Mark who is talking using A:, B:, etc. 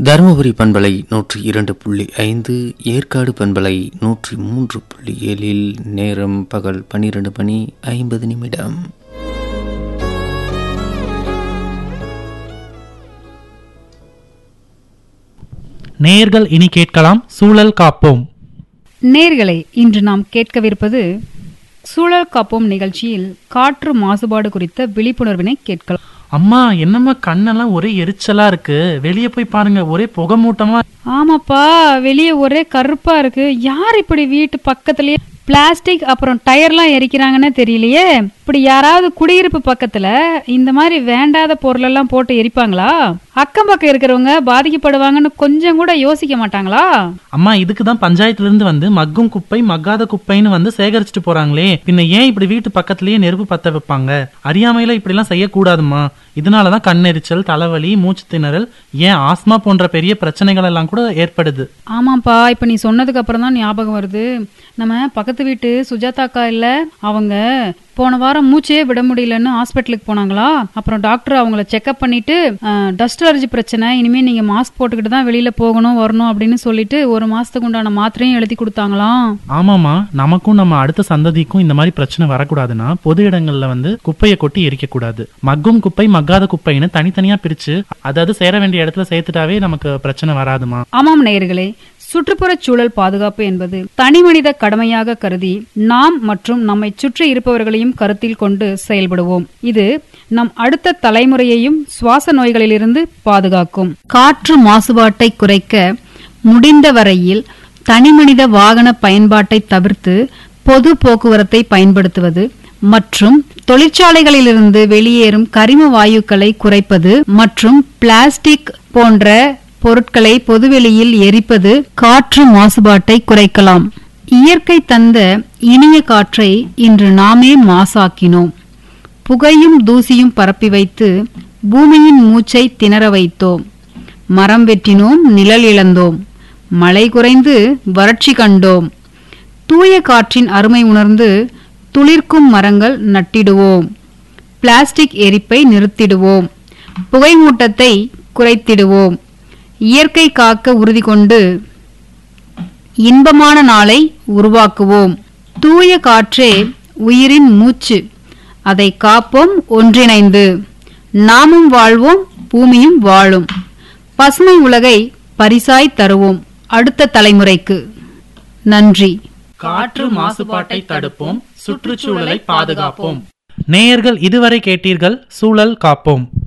A: தருமபுரி பண்பலை நூற்றி இரண்டு புள்ளி ஐந்து ஏற்காடு பண்பலை நூற்றி மூன்று புள்ளி ஏழில் நேரம் பகல் பன்னிரண்டு மணி ஐம்பது நிமிடம்
B: நேயர்கள் இனி கேட்கலாம் சூழல் காப்போம்
C: நேர்களை இன்று நாம் கேட்கவிருப்பது சூழல் காப்போம் நிகழ்ச்சியில் காற்று மாசுபாடு குறித்த விழிப்புணர்வினை கேட்கலாம்
B: அம்மா என்னம்மா கண்ணெல்லாம் ஒரே எரிச்சலா இருக்கு வெளியே போய் பாருங்க ஒரே புகை மூட்டமா
C: ஆமாப்பா வெளியே ஒரே கருப்பா இருக்கு யார் இப்படி வீட்டு பக்கத்துலயே பிளாஸ்டிக் அப்புறம் டயர்லாம் எரிக்கிறாங்கன்னு தெரியலையே இப்படி யாராவது குடியிருப்பு பக்கத்துல இந்த மாதிரி வேண்டாத பொருளெல்லாம் போட்டு எரிப்பாங்களா அக்கம் பக்கம் இருக்கிறவங்க பாதிக்கப்படுவாங்கன்னு கொஞ்சம் கூட யோசிக்க மாட்டாங்களா
B: அம்மா இதுக்கு தான் பஞ்சாயத்துல இருந்து வந்து மக்கும் குப்பை மக்காத குப்பைன்னு வந்து சேகரிச்சுட்டு போறாங்களே பின்ன ஏன் இப்படி வீட்டு பக்கத்துலயே நெருப்பு பத்த வைப்பாங்க அறியாமையில இப்படி எல்லாம் செய்யக்கூடாதுமா இதனாலதான் கண்ணெரிச்சல் தலைவலி மூச்சு திணறல் ஏன் ஆஸ்மா போன்ற பெரிய பிரச்சனைகள் எல்லாம் கூட ஏற்படுது
C: ஆமாப்பா இப்ப நீ சொன்னதுக்கு அப்புறம் தான் ஞாபகம் வருது நம்ம பக்கத்து வீட்டு சுஜாதாக்கா இல்ல அவங்க போன வாரம் மூச்சே விட முடியலன்னு ஹாஸ்பிட்டலுக்கு போனாங்களா அப்புறம் டாக்டர் அவங்கள செக்அப் பண்ணிட்டு டஸ்ட் அலர்ஜி பிரச்சனை இனிமே நீங்க மாஸ்க் போட்டுக்கிட்டு தான் வெளியில போகணும் வரணும் அப்படின்னு சொல்லிட்டு ஒரு மாசத்துக்கு உண்டான மாத்திரையும் எழுதி கொடுத்தாங்களாம்
B: ஆமாமா நமக்கும் நம்ம அடுத்த சந்ததிக்கும் இந்த மாதிரி பிரச்சனை வரக்கூடாதுன்னா பொது இடங்கள்ல வந்து குப்பையை கொட்டி எரிக்க கூடாது மக்கும் குப்பை மக்காத குப்பைன்னு தனித்தனியா பிரிச்சு அதாவது சேர வேண்டிய இடத்துல சேர்த்துட்டாவே நமக்கு பிரச்சனை வராதுமா
C: ஆமாம் நேயர்களே சுற்றுப்புறச் சூழல் பாதுகாப்பு என்பது தனிமனித கடமையாக கருதி நாம் மற்றும் நம்மை சுற்றி இருப்பவர்களையும் கருத்தில் கொண்டு செயல்படுவோம் இது நம் அடுத்த தலைமுறையையும் சுவாச நோய்களிலிருந்து பாதுகாக்கும் காற்று மாசுபாட்டை குறைக்க முடிந்த வரையில் தனிமனித வாகன பயன்பாட்டை தவிர்த்து பொது போக்குவரத்தை பயன்படுத்துவது மற்றும் தொழிற்சாலைகளிலிருந்து வெளியேறும் கரிம வாயுக்களை குறைப்பது மற்றும் பிளாஸ்டிக் போன்ற பொருட்களை பொதுவெளியில் எரிப்பது காற்று மாசுபாட்டை குறைக்கலாம் இயற்கை தந்த இனிய காற்றை இன்று நாமே மாசாக்கினோம் புகையும் தூசியும் பரப்பி வைத்து பூமியின் மூச்சை திணற வைத்தோம் மரம் வெட்டினோம் நிழல் இழந்தோம் மழை குறைந்து வறட்சி கண்டோம் தூய காற்றின் அருமை உணர்ந்து துளிர்க்கும் மரங்கள் நட்டிடுவோம் பிளாஸ்டிக் எரிப்பை நிறுத்திடுவோம் புகைமூட்டத்தை குறைத்திடுவோம் இயற்கை காக்க உறுதி கொண்டு இன்பமான நாளை உருவாக்குவோம் தூய காற்றே உயிரின் மூச்சு அதை காப்போம் ஒன்றிணைந்து நாமும் வாழ்வோம் பூமியும் வாழும் பசுமை உலகை பரிசாய் தருவோம் அடுத்த தலைமுறைக்கு நன்றி
B: காற்று மாசுபாட்டை தடுப்போம் சுற்றுச்சூழலை பாதுகாப்போம் நேயர்கள் இதுவரை கேட்டீர்கள் சூழல் காப்போம்